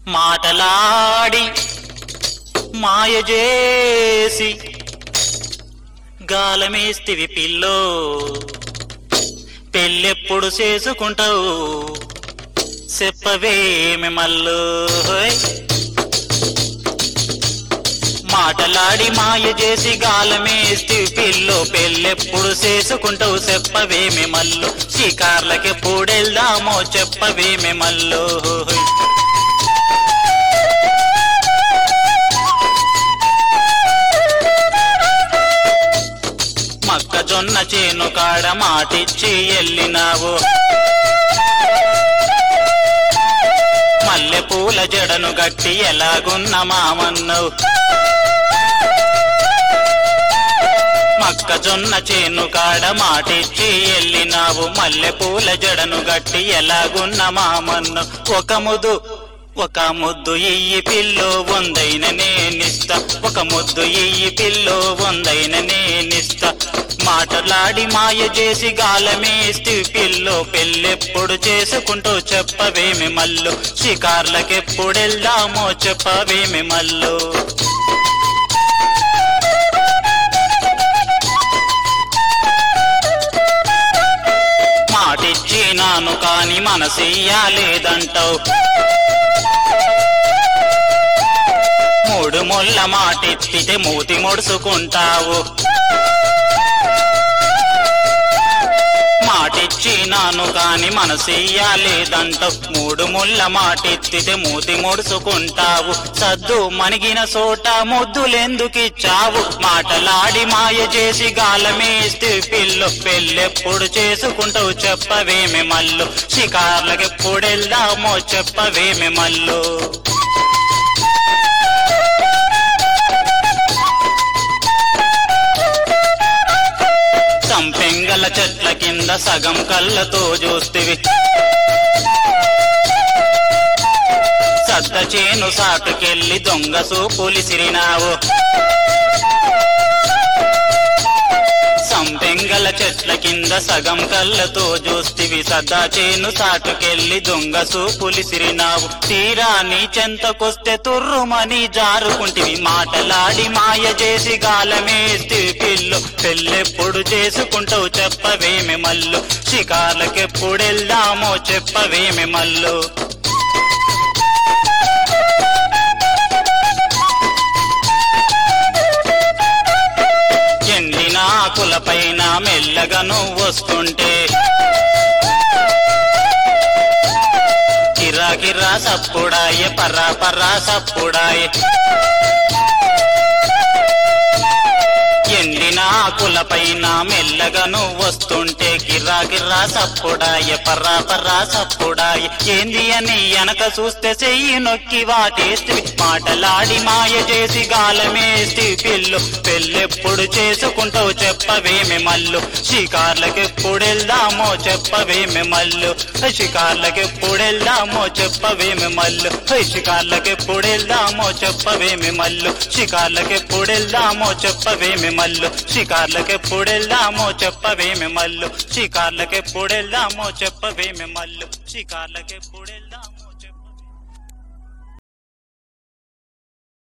మాటలాడి మాయ చేసి గాలమేస్తివి పిల్లో పెళ్ళెప్పుడు చేసుకుంటావు చెప్పవేమి మల్లు హోయ్. మాటలాడి మాయ చేసి గాలమేస్తి పిల్లో పెళ్ళెప్పుడు చేసుకుంటావు చెప్పవేమి మల్లు షికార్లకెప్పుడెళ్దామో చెప్పవేమి మల్లు హోయ్. మొక్కజొన్న చేను కాడ మాటిచ్చి ఎల్లినావు మల్లె పూల జడను గట్టి ఎలాగున్న మామన్నవు మొక్కజొన్న చేను కాడ మాటిచ్చి ఎల్లినావు మల్లె పూల జడను గట్టి ఎలాగున్న మామన్ను ఒక ముదు ఒక ముద్దు ఇయ్యి పిల్లో వందైన నేనిస్తా ఒక ముద్దు ఇయ్యి పిల్లో వందైన నేనిస్తా మాటలాడి మాయ చేసి గాలమేస్తి పిల్లో పెళ్ళెప్పుడు చేసుకుంటూ చెప్పవేమి మల్లు షికార్లకెప్పుడెళ్దామో చెప్పవేమి మల్లు మాటిచ్చినాను కాని మనసియ్యాలేదంటావు మూడు ముళ్ళ మాటిచ్చితే మూతి ముడుచుకుంటావు మాటిచ్చినాను కాని మనసియ్యాలేదంటావు మూడు ముళ్ళ మాటిచ్చితే మూతి ముడుచుకుంటావు సద్దు మణిగిన చోట ముద్దులెందుకిచ్చావు మాటలాడి మాయ చేసి గాలమేస్తే పిల్లు పెళ్ళెప్పుడు చేసుకుంటావు చెప్పవేమి మల్లు షికార్లకెప్పుడెళ్దామో చెప్పవేమి మల్లు సంపెంగల చెట్ల కింద సగం కళ్ళతో చూస్తివి సద్ద చేను సాటుకెళ్ళి దొంగ సూపులిసిరినావు సంపెంగల చెట్ల కింద సగం కళ్ళతో చూస్తివి సదా చేను సాటుకెళ్ళి దొంగ సూపులిసిరినావు తీరా నీ చెంతకొస్తే తుర్రుమని జారుకుంటివి మాటలాడి మాయ చేసి గాలమేస్తి పిల్లు పెళ్ళెప్పుడు చేసుకుంటావు చెప్పవేమి మల్లు షికార్లకెప్పుడెళ్దామో చెప్పవేమి మల్లు ఎండిన ఆకులపైన మెల్లగా నువ్వు వస్తుంటే కిరా కిరా సప్పుడాయే పర్రా పర్రా సప్పుడాయే ఎండిన ఆకులపైన మెల్లగా నువ్వు వస్తుంటే కిర్రా కిర్రా సప్పుడాయ పర్రా పర్రా సప్పుడాయ ఏంది అని వెనక చూస్తే చెయ్యి నొక్కి వాటేస్తివి మాటలాడి మాయ చేసి గాలమేస్తి పిల్లు పెళ్ళెప్పుడు చేసుకుంటావు చెప్పవేమి మల్లు షికార్లకెప్పుడెళ్దామో చెప్పవేమి మల్లు షికార్లకెప్పుడెళ్దామో చెప్పవేమి మల్లు షికార్లకెప్పుడెళ్దామో చెప్పవేమి మల్లు షికార్లకెప్పుడెళ్దామో చెప్పవేమి మల్లు షికార్లకెప్పుడెళ్దామో చెప్పవేమి మల్లు షికార్లకెప్పుడెళ్దామో చెప్పవేమి మల్లు షికార్లకెప్పుడెళ్దామో